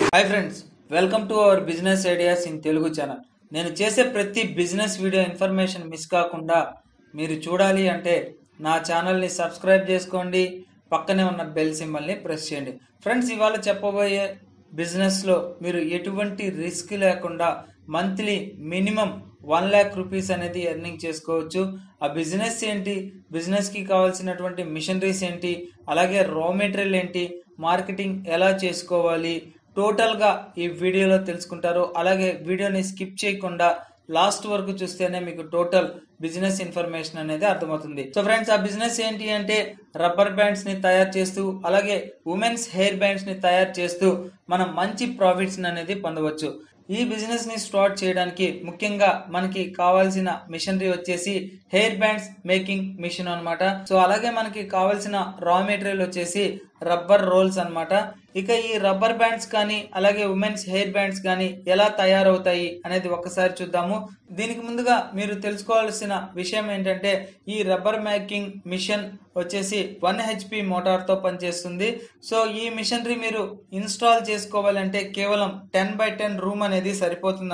hi friends welcome to our business ideas in Telugu channel నేను చేసే ప్రతి బిజినెస్ వీడియో ఇన్ఫర్మేషన్ మిస్ కాకుండా మీరు చూడాలి అంటే నా ఛానల్ని సబ్స్క్రైబ్ చేసుకోండి పక్కనే ఉన్న బెల్ సింబల్ని ప్రెస్ చేయండి ఫ్రెండ్స్ ఇవాళ చెప్పబోయే బిజినెస్లో మీరు ఎటువంటి రిస్క్ లేకుండా monthly minimum one lakh rupees అనేది ఎర్నింగ్ చేసుకోవచ్చు ఆ బిజినెస్ ఏంటి బిజినెస్కి కావాల్సినటువంటి మిషనరీస్ ఏంటి అలాగే రా మెటీరియల్ ఏంటి మార్కెటింగ్ ఎలా చేసుకోవాలి టోటల్గా ఈ వీడియోలో తెలుసుకుంటారు అలాగే వీడియోని స్కిప్ చేయకుండా లాస్ట్ వరకు చూస్తేనే మీకు టోటల్ బిజినెస్ ఇన్ఫర్మేషన్ అనేది అర్థమవుతుంది సో ఫ్రెండ్స్ ఆ బిజినెస్ ఏంటి అంటే రబ్బర్ బ్యాండ్స్ ని తయారు చేస్తూ అలాగే ఉమెన్స్ హెయిర్ బ్యాండ్స్ ని తయారు చేస్తూ మనం మంచి ప్రాఫిట్స్ అనేది పొందవచ్చు ఈ బిజినెస్ ని స్టార్ట్ చేయడానికి ముఖ్యంగా మనకి కావాల్సిన మిషనరీ వచ్చేసి హెయిర్ బ్యాండ్స్ మేకింగ్ మిషన్ అన్నమాట సో అలాగే మనకి కావాల్సిన రా మెటీరియల్ వచ్చేసి రబ్బర్ రోల్స్ అన్నమాట ఇక ఈ రబ్బర్ బ్యాండ్స్ కానీ అలాగే ఉమెన్స్ హెయిర్ బ్యాండ్స్ కానీ ఎలా తయారవుతాయి అనేది ఒక్కసారి చూద్దాము దీనికి ముందుగా మీరు తెలుసుకోవాల్సిన విషయం ఏంటంటే ఈ రబ్బర్ మేకింగ్ మిషన్ వచ్చేసి వన్ హెచ్పి మోటార్తో పనిచేస్తుంది సో ఈ మిషనరీ మీరు ఇన్స్టాల్ చేసుకోవాలంటే కేవలం టెన్ బై టెన్ రూమ్ అనేది సరిపోతుంది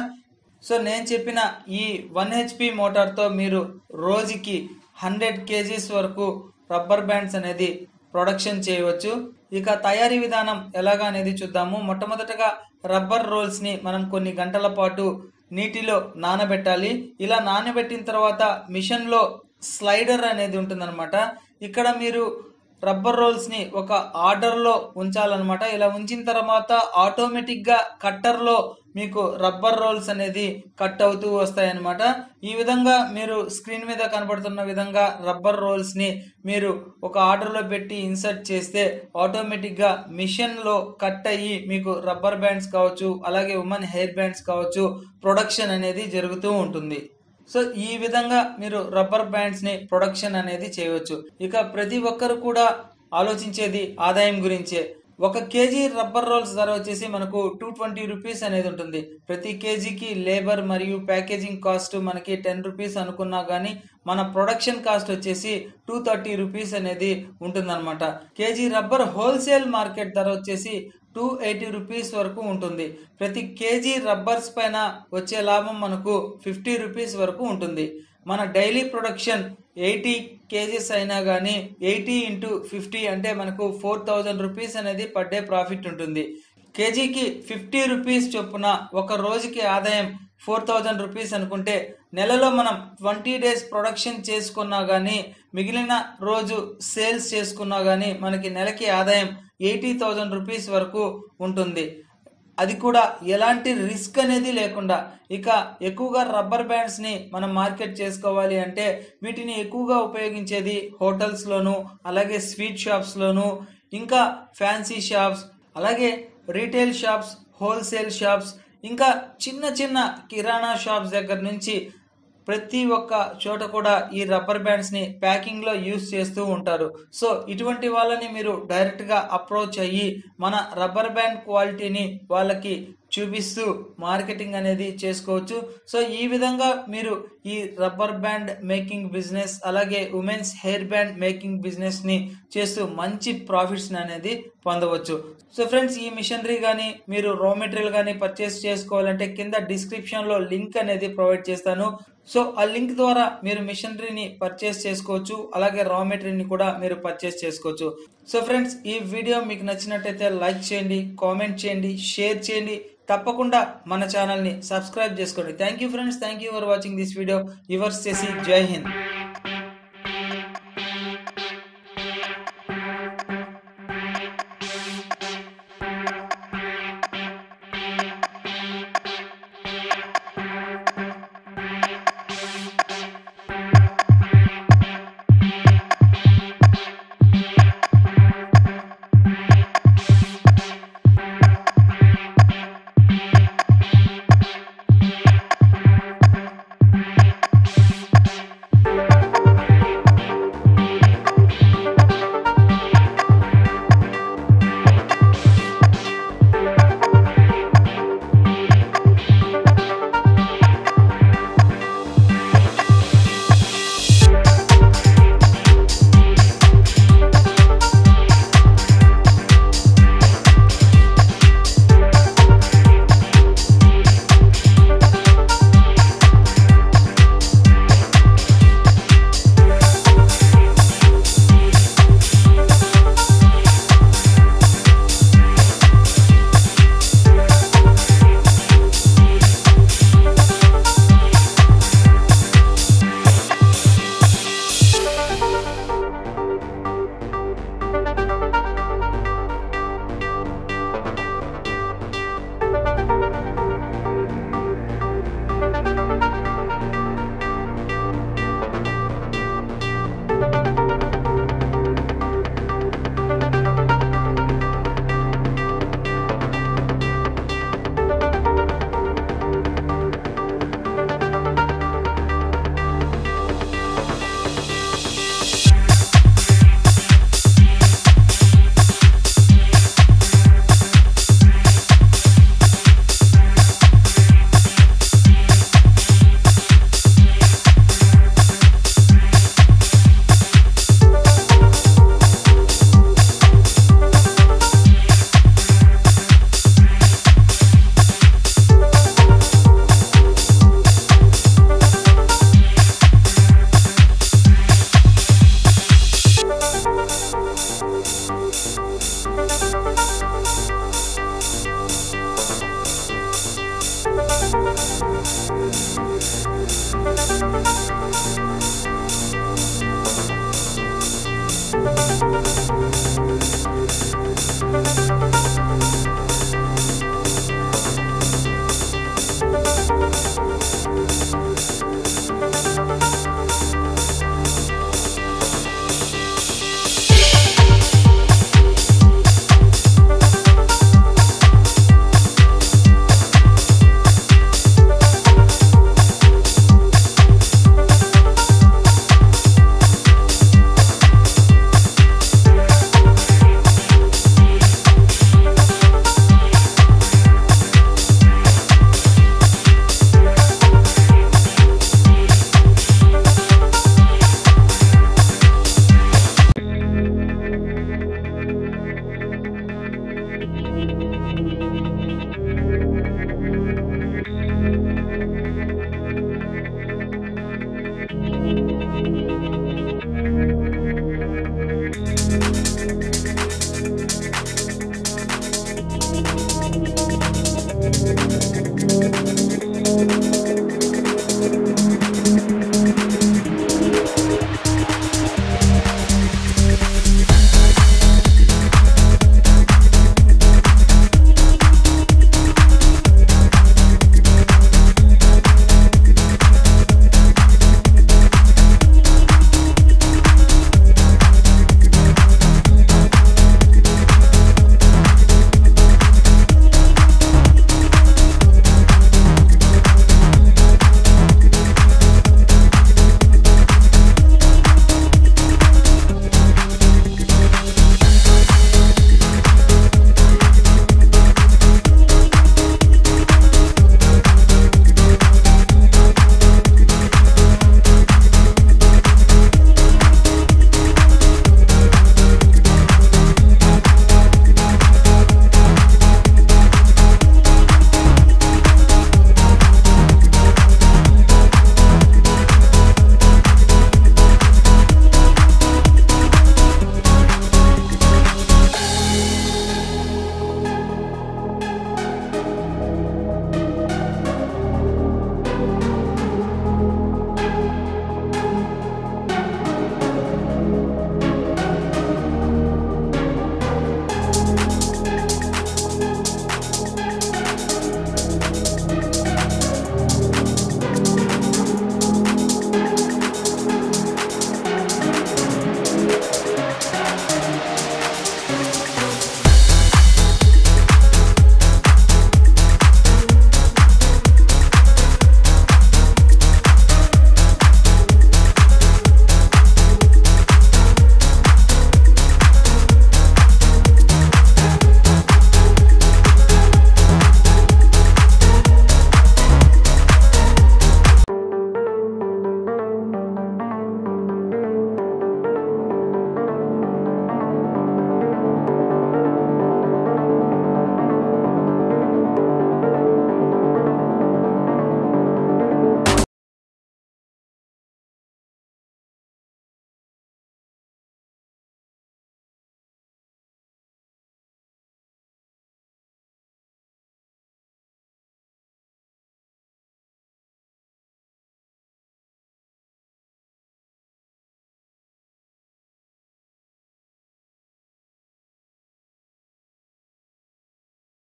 సో నేను చెప్పిన ఈ వన్ హెచ్పి మోటార్తో మీరు రోజుకి హండ్రెడ్ కేజీస్ వరకు రబ్బర్ బ్యాండ్స్ అనేది ప్రొడక్షన్ చేయవచ్చు ఇక తయారీ విధానం ఎలాగా అనేది చూద్దాము మొట్టమొదటగా రబ్బర్ రోల్స్ ని మనం కొన్ని గంటల పాటు నీటిలో నానబెట్టాలి ఇలా నానబెట్టిన తర్వాత మిషన్ లో స్లైడర్ అనేది ఉంటుందన్నమాట ఇక్కడ మీరు రబ్బర్ రోల్స్ ని ఒక ఆర్డర్ లో ఉంచాలన్నమాట ఇలా ఉంచిన తర్వాత ఆటోమేటిక్ గా కట్టర్ లో మీకు రబ్బర్ రోల్స్ అనేది కట్ అవుతూ వస్తాయన్నమాట ఈ విధంగా మీరు స్క్రీన్ మీద కనబడుతున్న విధంగా రబ్బర్ రోల్స్ ని మీరు ఒక ఆర్డర్ లో పెట్టి ఇన్సర్ట్ చేస్తే ఆటోమేటిక్ గా మిషన్ లో కట్ అయ్యి మీకు రబ్బర్ బ్యాండ్స్ కావచ్చు అలాగే ఉమెన్ హెయిర్ బ్యాండ్స్ కావచ్చు ప్రొడక్షన్ అనేది జరుగుతూ ఉంటుంది సో ఈ విధంగా మీరు రబ్బర్ బ్యాండ్స్ ని ప్రొడక్షన్ అనేది చేయవచ్చు ఇక ప్రతి ఒక్కరు కూడా ఆలోచించేది ఆదాయం గురించే ఒక కేజీ రబ్బర్ రోల్స్ ధర వచ్చేసి మనకు టూ ట్వంటీ రూపీస్ అనేది ఉంటుంది ప్రతి కేజీకి లేబర్ మరియు ప్యాకేజింగ్ కాస్ట్ మనకి టెన్ రూపీస్ అనుకున్నా కానీ మన ప్రొడక్షన్ కాస్ట్ వచ్చేసి టూ థర్టీ రూపీస్ అనేది ఉంటుందన్నమాట కేజీ రబ్బర్ హోల్సేల్ మార్కెట్ ధర వచ్చేసి టూ ఎయిటీ రూపీస్ వరకు ఉంటుంది ప్రతి కేజీ రబ్బర్స్ పైన వచ్చే లాభం మనకు ఫిఫ్టీ రూపీస్ వరకు ఉంటుంది మన డైలీ ప్రొడక్షన్ ఎయిటీ కేజీస్ అయినా కానీ ఎయిటీ ఇంటూ ఫిఫ్టీ అంటే మనకు ఫోర్ థౌజండ్ రూపీస్ అనేది పర్ డే ప్రాఫిట్ ఉంటుంది కేజీకి ఫిఫ్టీ రూపీస్ చొప్పున ఒక రోజుకి ఆదాయం ఫోర్ థౌజండ్ రూపీస్ అనుకుంటే నెలలో మనం ట్వంటీ డేస్ ప్రొడక్షన్ చేసుకున్నా కానీ మిగిలిన రోజు సేల్స్ చేసుకున్నా కానీ మనకి నెలకి ఆదాయం ఎయిటీ థౌజండ్ రూపీస్ వరకు ఉంటుంది అది కూడా ఎలాంటి రిస్క్ అనేది లేకుండా ఇక ఎక్కువగా రబ్బర్ బ్యాండ్స్ ని మనం మార్కెట్ చేసుకోవాలి అంటే వీటిని ఎక్కువగా ఉపయోగించేది హోటల్స్ లోను అలాగే స్వీట్ షాప్స్ లోను ఇంకా ఫ్యాన్సీ షాప్స్ అలాగే రీటైల్ షాప్స్ హోల్సేల్ షాప్స్ ఇంకా చిన్న చిన్న కిరాణా షాప్స్ దగ్గర నుంచి ప్రతి ఒక్క చోట కూడా ఈ రబ్బర్ బ్యాండ్స్ ని ప్యాకింగ్ లో యూస్ చేస్తూ ఉంటారు సో ఇటువంటి వాళ్ళని మీరు డైరెక్ట్ గా అప్రోచ్ అయ్యి మన రబ్బర్ బ్యాండ్ క్వాలిటీని వాళ్ళకి చూపిస్తూ మార్కెటింగ్ అనేది చేసుకోవచ్చు సో ఈ విధంగా మీరు ఈ రబ్బర్ బ్యాండ్ మేకింగ్ బిజినెస్ అలాగే women's hair band making business ని చేస్తూ మంచి ప్రాఫిట్స్ అనేది పొందవచ్చు సో ఫ్రెండ్స్ ఈ మిషనరీ కానీ మీరు రా మెటీరియల్ కానీ పర్చేస్ చేసుకోవాలంటే కింద డిస్క్రిప్షన్ లో లింక్ అనేది ప్రొవైడ్ చేస్తాను సో ఆ లింక్ ద్వారా మీరు మిషనరీని పర్చేస్ చేసుకోవచ్చు అలాగే రా మెటీరియల్ ని కూడా మీరు పర్చేస్ చేసుకోవచ్చు సో ఫ్రెండ్స్ ఈ వీడియో మీకు నచ్చినట్టయితే లైక్ చేయండి కామెంట్ చేయండి షేర్ చేయండి తప్పకుండా మన ఛానల్ని సబ్స్క్రైబ్ చేసుకోండి thank you friends thank you for watching this video యువర్స్ చేసి జై హింద్